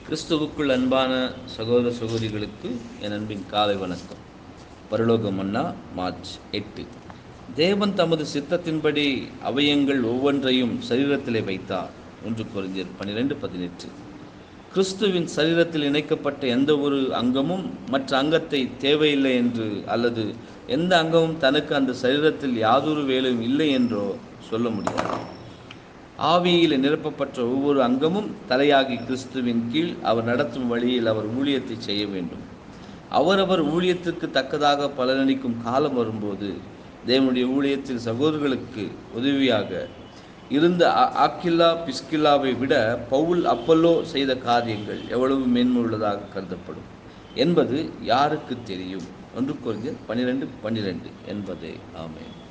கிறிஸ்துவுக்குள் அன்பான சகோதர சகோதரிகளுக்கு என் அன்பின் காலை வணக்கம் பரலோக மன்னா மார்ச் எட்டு தேவன் தமது சித்தத்தின்படி அவயங்கள் ஒவ்வொன்றையும் சரீரத்திலே வைத்தார் ஒன்று கொரிந்தியர் பன்னிரெண்டு பதினெட்டு கிறிஸ்துவின் சரீரத்தில் இணைக்கப்பட்ட எந்த ஒரு அங்கமும் மற்ற அங்கத்தை தேவையில்லை என்று அல்லது எந்த அங்கமும் தனக்கு அந்த சரீரத்தில் யாதொரு வேலையும் இல்லை என்றோ சொல்ல முடியாது ஆவியில் நிரப்பப்பட்ட ஒவ்வொரு அங்கமும் தலையாகி கிறிஸ்துவின் கீழ் அவர் நடத்தும் வழியில் அவர் ஊழியத்தை செய்ய வேண்டும் அவரவர் ஊழியத்திற்கு தக்கதாக பலனளிக்கும் காலம் வரும்போது தேவனுடைய ஊழியத்தில் சகோதரர்களுக்கு உதவியாக இருந்த ஆ- ஆக்கில்லா பிஸ்கில்லாவை விட பவுல் அப்பல்லோ செய்த காரியங்கள் எவ்வளவு மேன்மையுள்ளதாக கருதப்படும் என்பது யாருக்கு தெரியும் ஒன்று குறைந்த பன்னிரெண்டு பன்னிரெண்டு என்பதே ஆமென்